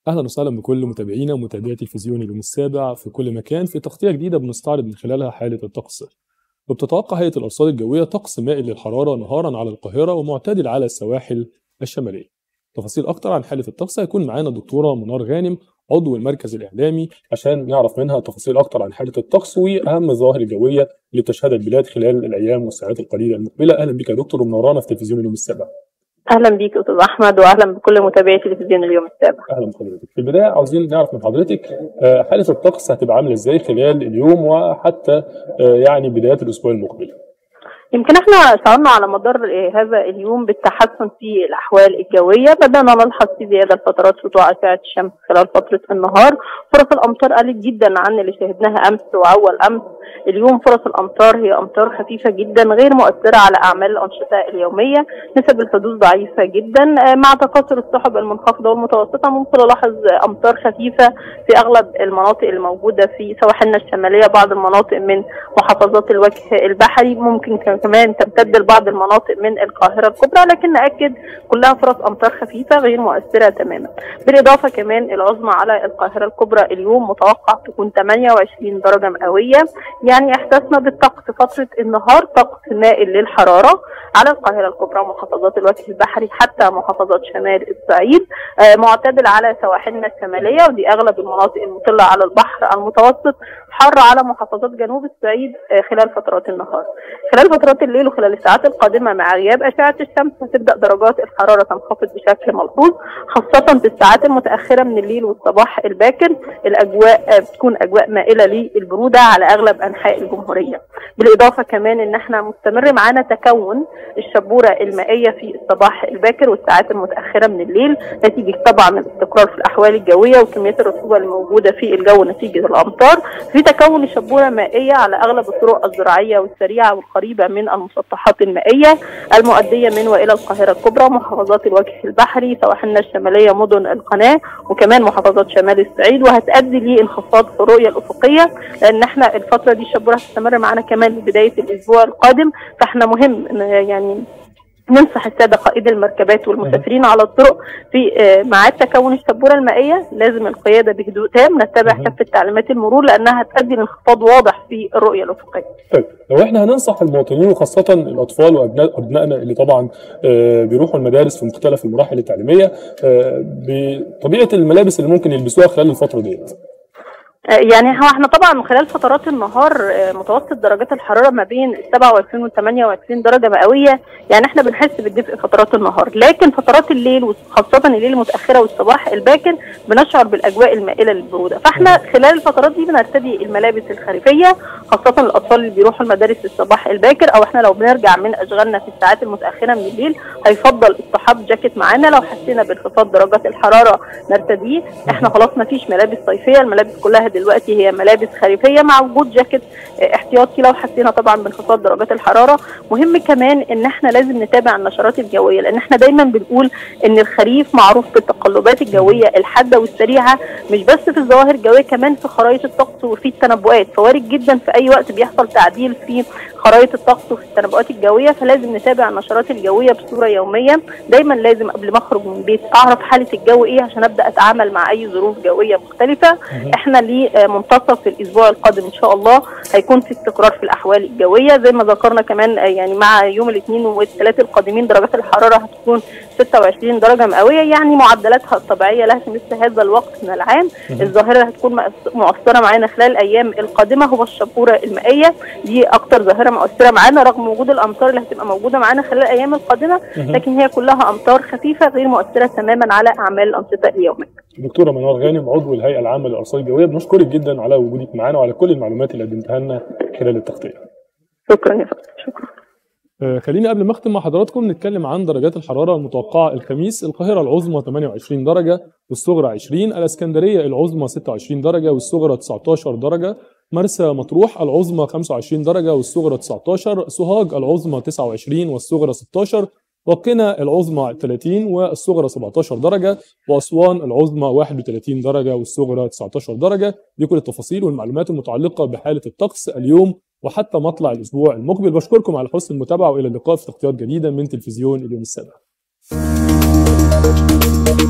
أهلا وسهلا بكل متابعينا ومتابعي تلفزيون اليوم السابع في كل مكان في تغطية جديدة بنستعرض من خلالها حالة الطقس وبتتوقع هيئة الأرصاد الجوية طقس مائل للحرارة نهارا على القاهرة ومعتدل على السواحل الشمالية تفاصيل أكتر عن حالة الطقس هيكون معانا الدكتورة منار غانم عضو المركز الإعلامي عشان نعرف منها تفاصيل أكتر عن حالة الطقس وأهم الظواهر الجوية اللي بتشهدها البلاد خلال الأيام والساعات القليلة المقبلة أهلا بك يا دكتور ومنورانا في تلفزيون اليوم السابع اهلا بيك استاذ احمد واهلا بكل متابعي تلفزيون اليوم السابع اهلا بحضرتك في البدايه عاوزين نعرف من حضرتك آه، حاله الطقس هتبقى عامله ازاي خلال اليوم وحتى آه، يعني بدايات الاسبوع المقبل يمكن احنا شعرنا على مدار آه، هذا اليوم بالتحسن في الاحوال الجويه بدانا نلحظ في زياده لفترات سطوع اشعه الشمس خلال فتره النهار فرص الامطار قلت جدا عن اللي شاهدناها امس واول امس اليوم فرص الامطار هي امطار خفيفه جدا غير مؤثره على اعمال الانشطه اليوميه نسب الحدوث ضعيفه جدا آه، مع تكاثر السحب المنخفضه والمتوسطه ممكن نلاحظ امطار خفيفه في اغلب المناطق الموجوده في سواحلنا الشماليه بعض المناطق من محافظات الوجه البحري ممكن كمان تمتد لبعض المناطق من القاهره الكبرى لكن ناكد كلها فرص امطار خفيفه غير مؤثره تماما بالاضافه كمان العظمى على القاهره الكبرى اليوم متوقع تكون 28 درجه مئويه يعني احساسنا بالطقس فتره النهار طقس مائل للحراره على القاهره الكبرى ومحافظات الوجه البحري حتى محافظات شمال الصعيد آه، معتدل على سواحلنا الشماليه ودي اغلب المناطق المطله على البحر المتوسط حر على محافظات جنوب الصعيد آه، خلال فترات النهار خلال فترات الليل وخلال الساعات القادمه مع غياب اشعه الشمس هتبدا درجات الحراره تنخفض بشكل ملحوظ خاصه في الساعات المتاخره من الليل والصباح الباكر الاجواء آه، بتكون اجواء مائله للبروده على اغلب انحاء الجمهوريه بالاضافه كمان ان احنا مستمر معانا تكون الشبوره المائيه في الصباح الباكر والساعات المتاخره من الليل نتيجه طبعا الاستقرار في الاحوال الجويه وكميات الرطوبه الموجوده في الجو نتيجه الامطار في تكون شبوره مائيه على اغلب الطرق الزراعيه والسريعه والقريبه من المسطحات المائيه المؤديه من والى القاهره الكبرى محافظات الوجه البحري سواحلنا الشماليه مدن القناه وكمان محافظات شمال الصعيد وهتؤدي لانخفاض في الرؤيه الافقيه لان احنا الفتره دي الشبوره هتستمر معانا كمان لبدايه الاسبوع القادم فاحنا مهم إن يعني ننصح الساده قائد المركبات والمسافرين على الطرق في آه، ميعاد تكون الشبوره المائيه لازم القياده بهدوء تام نتبع كافه تعليمات المرور لانها هتؤدي لانخفاض واضح في الرؤيه الافقيه. طيب لو احنا هننصح المواطنين وخاصه الاطفال وابناء ابنائنا اللي طبعا آه، بيروحوا المدارس في مختلف المراحل التعليميه آه، بطبيعه الملابس اللي ممكن يلبسوها خلال الفتره ديت آه، يعني هو احنا طبعا خلال فترات النهار آه، متوسط درجات الحراره ما بين 27 و 28 درجه مئويه يعني احنا بنحس بالدفء فترات النهار لكن فترات الليل وخاصه الليل المتاخره والصباح الباكر بنشعر بالاجواء المائله للبروده فاحنا خلال الفترات دي بنرتدي الملابس الخريفيه خاصه الاطفال اللي بيروحوا المدارس الصباح الباكر او احنا لو بنرجع من اشغالنا في الساعات المتاخره من الليل هيفضل اصطحاب جاكيت معانا لو حسينا بانخفاض درجات الحراره نرتديه احنا خلاص ما فيش ملابس صيفيه الملابس كلها دلوقتي هي ملابس خريفيه مع وجود جاكيت اه، احتياطي لو حسينا طبعا بانخفاض درجات الحراره مهم كمان ان احنا لازم نتابع النشرات الجويه لان احنا دايما بنقول ان الخريف معروف بالتقلبات الجويه الحاده والسريعه مش بس في الظواهر الجويه كمان في خرائط الطقس وفي التنبؤات فوارد جدا في اي وقت بيحصل تعديل في خرائط الطقس وفي التنبؤات الجويه فلازم نتابع النشرات الجويه بصوره يوميه دايما لازم قبل ما اخرج من البيت اعرف حاله الجو ايه عشان ابدا اتعامل مع اي ظروف جويه مختلفه احنا لمنتصف الاسبوع القادم ان شاء الله هيكون في استقرار في الاحوال الجويه زي ما ذكرنا كمان آه، يعني مع يوم الاثنين والثلاث القادمين درجات الحراره هتكون 26 درجه مئويه يعني معدلاتها الطبيعيه لها في مثل هذا الوقت من العام الظاهره اللي هتكون مؤس- مؤثره معانا خلال الايام القادمه هو الشبوره المائيه دي اكتر ظاهره مؤثره معانا رغم وجود الامطار اللي هتبقى موجوده معانا خلال الايام القادمه لكن هي كلها امطار خفيفه غير مؤثره تماما على اعمال الانشطه اليوميه دكتوره منار غانم عضو الهيئه العامه للارصاد الجويه بنشكرك جدا على وجودك معانا وعلى كل المعلومات اللي قدمتها لنا خلال التغطيه شكرا يا فندم شكرا آه، خليني قبل ما اختم مع حضراتكم نتكلم عن درجات الحراره المتوقعه الخميس القاهره العظمى 28 درجه والصغرى 20 الاسكندريه العظمى 26 درجه والصغرى 19 درجه مرسى مطروح العظمى 25 درجه والصغرى 19 سوهاج العظمى 29 والصغرى 16 وقنا العظمى 30 والصغرى 17 درجة وأسوان العظمى 31 درجة والصغرى 19 درجة دي كل التفاصيل والمعلومات المتعلقة بحالة الطقس اليوم وحتى مطلع الأسبوع المقبل بشكركم على حسن المتابعة وإلى اللقاء في تغطيات جديدة من تلفزيون اليوم السابع